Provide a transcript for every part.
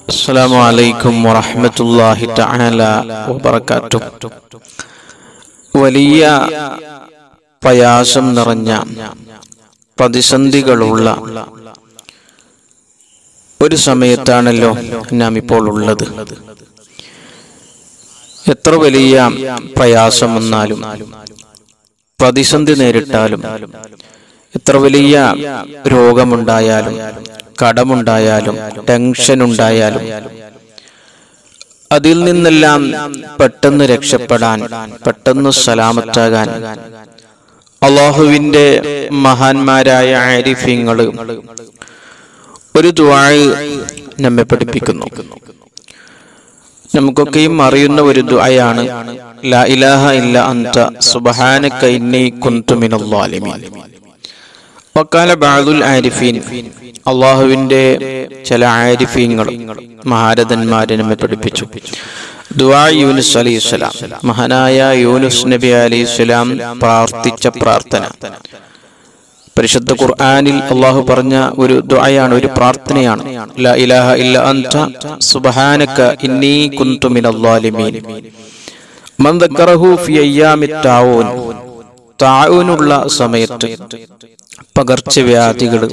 السلام عليكم ورحمة الله تعالى وبركاته വലിയ പ്രയാസം നിറഞ്ഞ പ്രതിസന്ധികളുള്ള ഒരു സമയത്താണല്ലോ നാം ഇപ്പോൾ ഉള്ളത് എത്ര വലിയ പ്രയാസം വന്നാലും പ്രതിസന്ധി നേരിട്ടാലും എത്ര വലിയ രോഗമുണ്ടായാലും കടമുണ്ടായാലും ടെൻഷൻ ഉണ്ടായാലും അതിൽ നിന്നെല്ലാം പെട്ടെന്ന് രക്ഷപ്പെടാൻ പെട്ടെന്ന് സലാമത്താകാൻ അള്ളാഹുവിന്റെ മഹാന്മാരായ ആരിഫ്യങ്ങള് ഒരു ദ്വാഴ് നമ്മെ പഠിപ്പിക്കുന്നു നമുക്കൊക്കെയും അറിയുന്ന ഒരു ദുആയാണ് ലാ ഇലാഹ ഇല്ല അന്ത സുബ്ഹാനക ഇന്നി കുന്തു മിനൽ ളാലിമീൻ വക്കാല ബഅദുൽ ആരിഫീൻ അള്ളാഹുവിന്റെ ചില ആരിഫീങ്ങൾ മഹാരഥന്മാരെ നമ്മെ പഠിപ്പിച്ചു ദുആ യൂനുസ് അലൈഹിസ്സലാം മഹാനായ യൂനുസ് നബി അലൈഹിസ്സലാം പ്രാർത്ഥിച്ച പ്രാർത്ഥന പരിശുദ്ധ ഖുർആനിൽ അള്ളാഹു പറഞ്ഞ ഒരു ദുആയാണ് ഒരു പ്രാർത്ഥനയാണ് ലാ ഇലാഹ ഇല്ല അൻത സുബ്ഹാനക ഇന്നി കുന്തു മിനൽ ളാലിമീൻ മൻ ദക്കറഹു ഫി അയ്യാമി താഊൻ താഊനുള്ള സമയത്ത് പകർച്ചവ്യാധികൾ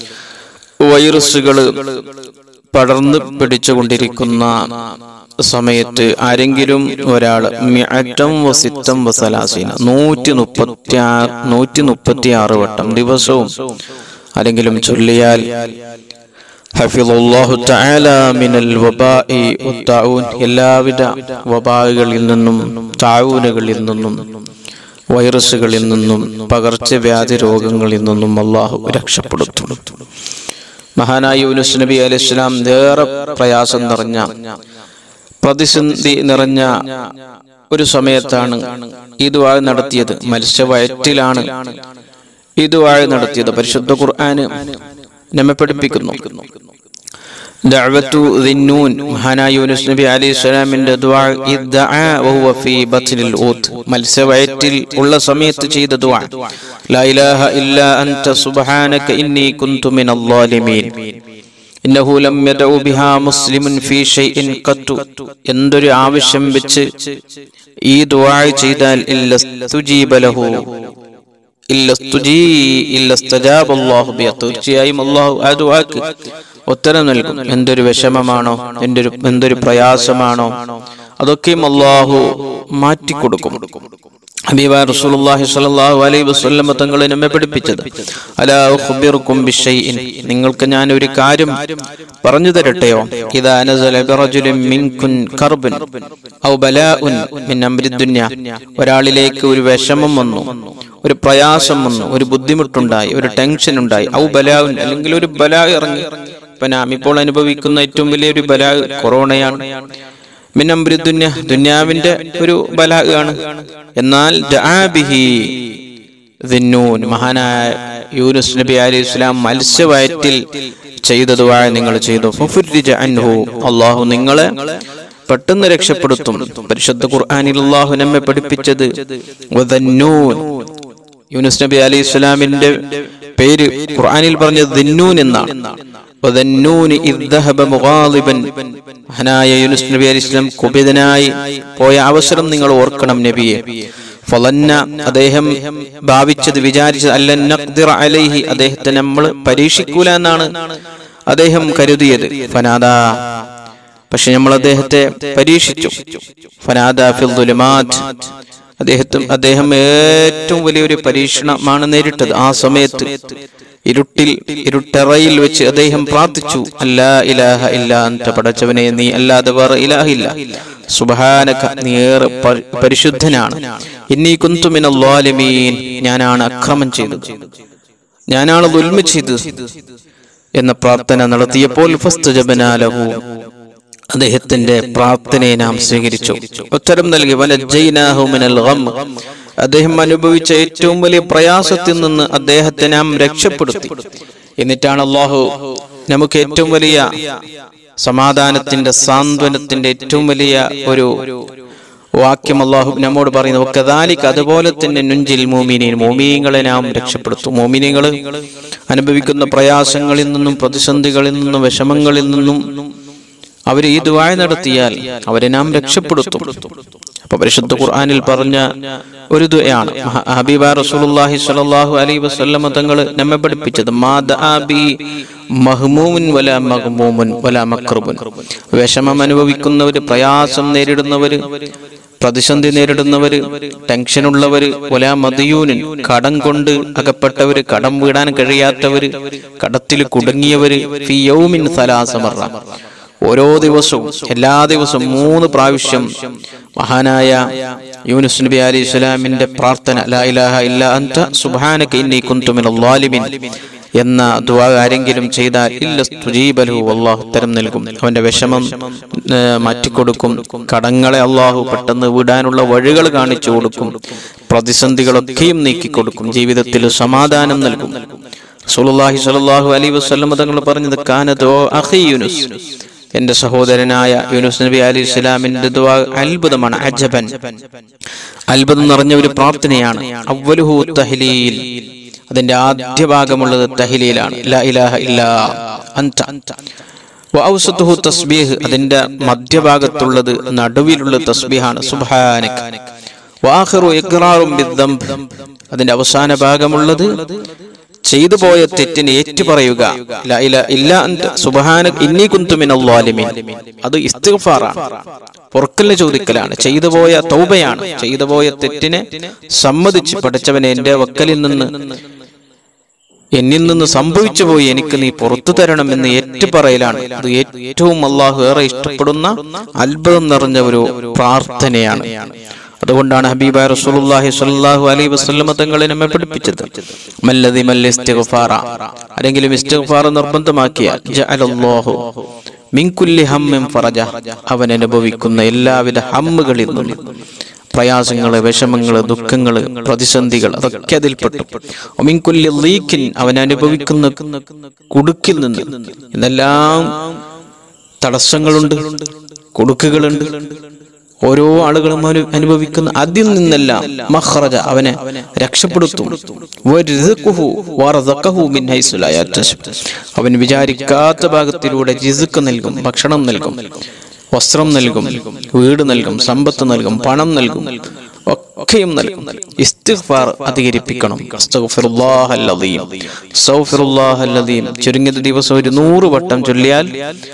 വൈറസുകൾ പടർന്നു പിടിച്ചുകൊണ്ടിരിക്കുന്ന സമയത്ത് ആരെങ്കിലും ഒരാൾ മിഅറ്റം വസിത്തം വസലാസീന നൂറ്റി മുപ്പത്തി ആറ് നൂറ്റി മുപ്പത്തി ആറ് വട്ടം ദിവസവും ആരെങ്കിലും ചൊല്ലിയാൽ ഹഫിദുല്ലാഹു തആല മിനൽ വബാഇ വത്താഊൻ എല്ലാവിധ വബാകളിൽ നിന്നും താഊനുകളിൽ നിന്നും വൈറസുകളിൽ നിന്നും പകർച്ചവ്യാധി രോഗങ്ങളിൽ നിന്നും അള്ളാഹു രക്ഷപ്പെടുത്തും മഹാനായ യൂനുസ് നബി അലൈഹി സ്വലാം ഏറെ പ്രയാസം നിറഞ്ഞ പ്രതിസന്ധി നിറഞ്ഞ ഒരു സമയത്താണ് ഈ ദുആ നടത്തിയത് മത്സ്യവയറ്റിലാണ് ഈ ദുആ നടത്തിയത് പരിശുദ്ധ ഖുർആന് നമ്മെ പഠിപ്പിക്കുന്നു ദഅവത്തു ദിന്നൂൻ മഹാനായ യൂനുസ് നബി അലൈഹി സ്വലാമിന്റെ ദുആ ഇദ്ദഅ വഹുവ ഫീ ബത്നിൽ ഊത്ത് മത്സ്യവയറ്റിൽ ഉള്ള സമയത്ത് ചെയ്ത ദുആ ലാ ഇലാഹ ഇല്ലാ അൻത സുബ്ഹാനക ഇന്നി കുന്തു മിനൽ ളാലിമീൻ ഇന്നഹു ലം യദഉ ബിഹാ മുസ്ലിമുൻ ഫീ ഷൈഇൻ ഖത്തു എന്തൊരു ആവശ്യം വെച്ച് ഈ ദുആ ചെയ്താൽ ഇല്ല സ്തുജീബ ലഹു ഇല്ല സ്തുജീ ഇല്ല സ്തജാബ അല്ലാഹു ബിഹ തീർച്ചയായും അല്ലാഹു ആ ദുആക്ക് ഉത്തരം നൽകും എന്തൊരു വിഷമമാണോ എന്തൊരു എന്തൊരു പ്രയാസമാണോ അതൊക്കെയും അള്ളാഹു മാറ്റിക്കൊടുക്കും ഹബീബ റസൂലുള്ളാഹി സ്വല്ലല്ലാഹു അലൈഹി വസല്ലം തങ്ങളെ നമ്മെ പഠിപ്പിച്ചത് അലാ ഉഖ്ബിറുക്കും ബിശൈഇൻ നിങ്ങൾക്ക് ഞാൻ ഒരു കാര്യം പറഞ്ഞു തരട്ടെയോ ഇദാ നസല ബിറജുലിൻ മിൻകുൻ കർബൻ ഔ ബലാഉൻ മിൻ അംരി ദുനിയ ഒരാളിലേക്ക് ഒരു വിഷമം വന്നു ഒരു പ്രയാസം വന്നു ഒരു ബുദ്ധിമുട്ടുണ്ടായി ഒരു ടെൻഷൻ ഉണ്ടായി ഔ ബലാഉൻ അല്ലെങ്കിൽ ഒരു ബലാ ഇറങ്ങി ഇപ്പൊ നാം ഇപ്പോൾ അനുഭവിക്കുന്ന ഏറ്റവും വലിയൊരു ബലാ കൊറോണയാണ് മിനംബ്രി ദുന്യ ദുന്യാവിന്റെ ഒരു ബലാ ആണ് എന്നാൽ ദആബിഹി ദിന്നൂൻ മഹാനായ യൂനുസ് നബി അലൈഹി ഇസ്ലാം മത്സ്യവയറ്റിൽ ചെയ്തതുവായ നിങ്ങൾ ചെയ്തു ഫുഫുരിജ അൻഹു അള്ളാഹു നിങ്ങളെ പെട്ടെന്ന് രക്ഷപ്പെടുത്തും പരിശുദ്ധ ഖുർആനിൽ അള്ളാഹു നമ്മെ പഠിപ്പിച്ചത് വദന്നൂൻ യൂനുസ് നബി അലൈഹി ഇസ്ലാമിന്റെ പേര് ഖുർആനിൽ പറഞ്ഞത് ദിന്നൂൻ എന്നാണ് വദന്നൂനി ഇദ് ദഹബ മുഗാളിബൻ മഹാനായ യൂനുസ് നബി അലൈഹി ഇസ്ലാം കുപിതനായി പോയ അവസരം നിങ്ങൾ ഓർക്കണം നബിയെ ഫലന്ന അദ്ദേഹം ഭാവിച്ചത് വിചാരിച്ചത് അല്ല നഖ്ദിറ അലൈഹി അദ്ദേഹത്തെ നമ്മൾ പരീക്ഷിക്കൂല എന്നാണ് അദ്ദേഹം കരുതിയത് ഫനാദ പക്ഷെ നമ്മൾ അദ്ദേഹത്തെ പരീക്ഷിച്ചു ഫനാദ ഫിൽ ദുലുമാത് അദ്ദേഹത്തും അദ്ദേഹം ഏറ്റവും വലിയൊരു പരീക്ഷണമാണ് നേരിട്ടത് ആ സമയത്ത് ഇരുട്ടിൽ ഇരുട്ടറയിൽ വെച്ച് അദ്ദേഹം പ്രാർത്ഥിച്ചു അല്ലാ ഇലാഹ ഇല്ല അന്ത പടച്ചവനെ നീ അല്ലാതെ വേറെ ഇലാഹില്ല സുബഹാനക നീ ഏറെ പ- പരിശുദ്ധനാണ് ഇന്നീ കുന്തുമിന ലാലിമീൻ ഞാനാണ് അക്രമം ചെയ്തത് ഞാനാണ് ദുൽമ ചെയ്തത് എന്ന പ്രാർത്ഥന നടത്തിയപ്പോൾ ഫസ്തുജബനാലഹു അദ്ദേഹത്തിന്റെ പ്രാർത്ഥനയെ നാം സ്വീകരിച്ചു ഉത്തരം നൽകി വനജ്ജൈനാഹു മിനൽ ഗം അദ്ദേഹം അനുഭവിച്ച ഏറ്റവും വലിയ പ്രയാസത്തിൽ നിന്ന് അദ്ദേഹത്തെ നാം രക്ഷപ്പെടുത്തി എന്നിട്ടാണ് അള്ളാഹു നമുക്ക് ഏറ്റവും വലിയ സമാധാനത്തിന്റെ സാന്ത്വനത്തിന്റെ ഏറ്റവും വലിയ ഒരു വാക്യം അള്ളാഹു നമ്മോട് പറയുന്നു കദാലിക്ക് അതുപോലെ തന്നെ നുഞ്ചിൽ മോമിനീൻ മോമിനിങ്ങളെ നാം രക്ഷപ്പെടുത്തും മോമിനികൾ അനുഭവിക്കുന്ന പ്രയാസങ്ങളിൽ നിന്നും പ്രതിസന്ധികളിൽ നിന്നും വിഷമങ്ങളിൽ നിന്നും അവർ ഈ ദുആ നടത്തിയാൽ അവരെ നാം രക്ഷപ്പെടുത്തും അപ്പൊ പരിശുദ്ധ ഖുർആനിൽ പറഞ്ഞ ഒരു ദുആണ് മഹ- ഹബീബ റസൂലുള്ളാഹി സ്വല്ലല്ലാഹു അലൈഹി വസല്ലമ തങ്ങൾ നമ്മെ പഠിപ്പിച്ചത് മാ ദആ ബി മഹ്മൂമുൻ വലാ മഗ്മൂമുൻ വലാ മക്റുബുൻ വിഷമം അനുഭവിക്കുന്നവര് പ്രയാസം നേരിടുന്നവര് പ്രതിസന്ധി നേരിടുന്നവര് ടെൻഷനുള്ളവര് ഒലാ മതിയൂനിൻ കടം കൊണ്ട് അകപ്പെട്ടവര് കടം വീടാൻ കഴിയാത്തവര് കടത്തിൽ കുടുങ്ങിയവര് ഫി യൗമിൻ സലാസമറ ഓരോ ദിവസവും എല്ലാ ദിവസവും മൂന്ന് പ്രാവശ്യം മഹാനായ യൂനുസ് നബി അലി ഇസ്ലാമിന്റെ പ്രാർത്ഥന ലാ ഇലാഹ ഇല്ല അൻത സുബ്ഹാനക ഇന്നി കുന്തു മിനൽ ളാലിമീൻ എന്ന ദുആ ആരെങ്കിലും ചെയ്താൽ ഇല്ല സ്തുജീബലഹു അള്ളാഹു ഉത്തരം നൽകും അവന്റെ വിഷമം ഏ, മാറ്റിക്കൊടുക്കും കടങ്ങളെ അള്ളാഹു പെട്ടെന്ന് വിടാനുള്ള വഴികൾ കാണിച്ചു കൊടുക്കും പ്രതിസന്ധികളൊക്കെയും നീക്കിക്കൊടുക്കും ജീവിതത്തിൽ സമാധാനം നൽകും റസൂലുള്ളാഹി സ്വല്ലല്ലാഹു അലൈഹി വസല്ലം തങ്ങൾ പറഞ്ഞത് കാനതോ അഖി യൂനുസ് എന്റെ സഹോദരനായ യൂനുസ് നബി അലി ഇസ്ലാമിന്റെ ദുആ അത്ഭുതമാണ് അജബൻ അത്ഭുതം നിറഞ്ഞ ഒരു പ്രാർത്ഥനയാണ് അവലുഹു തഹ്ലീൽ അതിന്റെ ആദ്യ ഭാഗമുള്ളത് തഹ്ലീലാണ് ലാ ഇലാഹ ഇല്ലാ അൻത വഔസതുഹു തസ്ബീഹ് അതിന്റെ മധ്യഭാഗത്തുള്ളത് നടുവിലുള്ള തസ്ബീഹാണ് സുബ്ഹാനക വാഖിറു ഇഖ്റാറും ബിദ്ദംബ് അതിന്റെ അവസാന ഭാഗമുള്ളത് ചെയ്തു പോയ തെറ്റിന് ഏറ്റു പറയുക ലാ ഇലാ ഇല്ലാ അൻത സുബ്ഹാനക ഇന്നി കുന്തു മിനൽ ളാലിമീൻ അത് ഇസ്തിഗ്ഫാറാണ് പൊറുക്കലിന് ചോദിക്കലാണ് ചെയ്തു പോയ തൗബയാണ് ചെയ്തു പോയ തെറ്റിനെ സമ്മതിച്ച് പഠിച്ചവനെ എന്റെ വക്കലിൽ നിന്ന് എന്നിൽ നിന്ന് സംഭവിച്ചു പോയി എനിക്ക് നീ പുറത്തു തരണമെന്ന് ഏറ്റുപറയലാണ് അത് ഏറ്റവും അള്ളാഹു ഏറെ ഇഷ്ടപ്പെടുന്ന അത്ഭുതം നിറഞ്ഞ ഒരു പ്രാർത്ഥനയാണ് അതുകൊണ്ടാണ് ഹബീബ റസൂലുള്ളാഹി സ്വല്ലല്ലാഹു അലൈഹി വസല്ലമ തങ്ങളെ നമ്മെ പഠിപ്പിച്ചത് മല്ലദി മല്ല ഇസ്തിഗ്ഫാറ ആരെങ്കിലും ഇസ്തിഗ്ഫാർ നിർബന്ധമാക്കിയാൽ ജഅലല്ലാഹു മിൻ കുല്ലി ഹമ്മിൻ ഫറജ അവൻ അനുഭവിക്കുന്ന എല്ലാവിധ ഹമ്മുകളിൽ നിന്നും പ്രയാസങ്ങള് വിഷമങ്ങള് ദുഃഖങ്ങള് പ്രതിസന്ധികൾ അതൊക്കെ അതിൽപ്പെട്ടു ഒമിൻ കുല്ലി ലീക്കിൻ അവൻ അനുഭവിക്കുന്ന കുടുക്കിൽ നിന്ന് ഇതെല്ലാം തടസ്സങ്ങളുണ്ട് കുടുക്കുകളുണ്ട് ഓരോ ആളുകളും അനു- അനുഭവിക്കുന്ന അതിൽ നിന്നെല്ലാം മഖ്റജ അവനെ രക്ഷപ്പെടുത്തും വരിസ്ഖുഹു വറസഖഹു മിൻ ഹൈസു ലാ യഹ്തസിബ്. അവൻ വിചാരിക്കാത്ത ഭാഗത്തിലൂടെ ജിസുക്ക് നൽകും ഭക്ഷണം നൽകും വസ്ത്രം നൽകും വീട് നൽകും സമ്പത്ത് നൽകും പണം നൽകും ഒക്കെയും നൽകും ഇസ്തിഗ്ഫാർ അധികരിപ്പിക്കണം അസ്തഗ്ഫിറുല്ലാഹൽ അദീം. അസ്തഗ്ഫിറുല്ലാഹൽ അദീം. ചുരുങ്ങിയത് ദിവസം ഒരു നൂറ് വട്ടം ചൊല്ലിയാൽ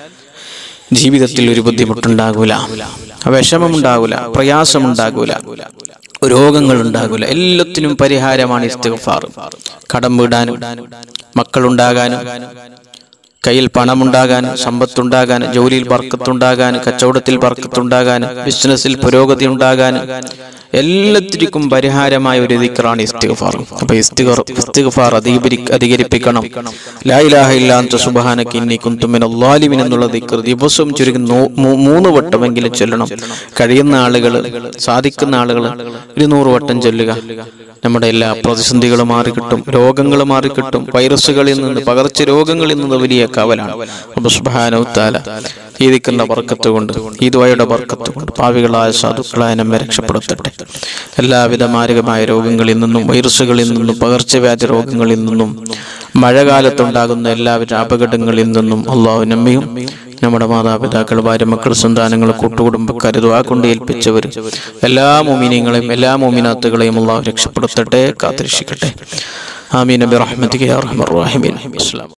ജീവിതത്തിൽ ഒരു ബുദ്ധിമുട്ടുണ്ടാകൂല വിഷമമുണ്ടാകൂല പ്രയാസമുണ്ടാകൂല രോഗങ്ങൾ ഉണ്ടാകൂല എല്ലാത്തിനും പരിഹാരമാണ് ഇസ്തിഗ്ഫാർ കടം വീടാനും മക്കളുണ്ടാകാനും കയ്യിൽ പണമുണ്ടാകാനും സമ്പത്തുണ്ടാകാനും ജോലിയിൽ ബർക്കത്തുണ്ടാകാനും കച്ചവടത്തിൽ ബർക്കത്തുണ്ടാകാനും ബിസിനസ്സിൽ പുരോഗതി ഉണ്ടാകാനും എല്ലാത്തിനും പരിഹാരമായ ഒരു ദിക്റാണ് ഇസ്തിഗ്ഫാർ അപ്പൊ ഇസ്തിഗ്ഫാർ ഇസ്തിഗ്ഫാർ അധികരി അധികരിപ്പിക്കണം ലാ ഇലാഹ ഇല്ലാ അൻത സുബ്ഹാനക ഇന്നി കുന്തു മിനൽ ളാലിമീൻ എന്നുള്ള ദിക്ർ ദിവസവും ചുരുങ്ങി നൂ- മൂ- മൂന്ന് വട്ടമെങ്കിലും ചൊല്ലണം കഴിയുന്ന ആളുകൾ സാധിക്കുന്ന ആളുകൾ ഇരുന്നൂറ് വട്ടം ചൊല്ലുക നമ്മുടെ എല്ലാ പ്രതിസന്ധികളും മാറിക്കിട്ടും രോഗങ്ങൾ മാറിക്കിട്ടും വൈറസുകളിൽ നിന്ന് പകർച്ച രോഗങ്ങളിൽ നിന്ന് വലിയ കവലാണ് അപ്പൊ സുബ്ഹാനഹു തആല ഈ ദിക്റിന്റെ ബർക്കത്ത് കൊണ്ട് ഈ ദ്വയുടെ ബർക്കത്ത് കൊണ്ട് പാവികളായ സാധുക്കളായ നമ്മെ രക്ഷപ്പെടുത്തട്ടെ എല്ലാവിധ മാരകമായ രോഗങ്ങളിൽ നിന്നും വൈറസുകളിൽ നിന്നും പകർച്ചവ്യാധി രോഗങ്ങളിൽ നിന്നും മഴകാലത്തുണ്ടാകുന്ന എല്ലാവിധ അപകടങ്ങളിൽ നിന്നും അള്ളാഹു നമ്മയും നമ്മുടെ മാതാപിതാക്കൾ ഭാര്യ മക്കൾ സന്താനങ്ങൾ കൂട്ടുകുടുംബക്കാർ ദ്വാ കൊണ്ട് ഏൽപ്പിച്ചവർ എല്ലാ മോമിനിയങ്ങളെയും എല്ലാ മോമിനാത്തുകളെയും അള്ളാഹു രക്ഷപ്പെടുത്തട്ടെ കാത്തിരക്ഷിക്കട്ടെ ആമീൻ നബി റഹ്മത്തിക്ക് അസ്സലാം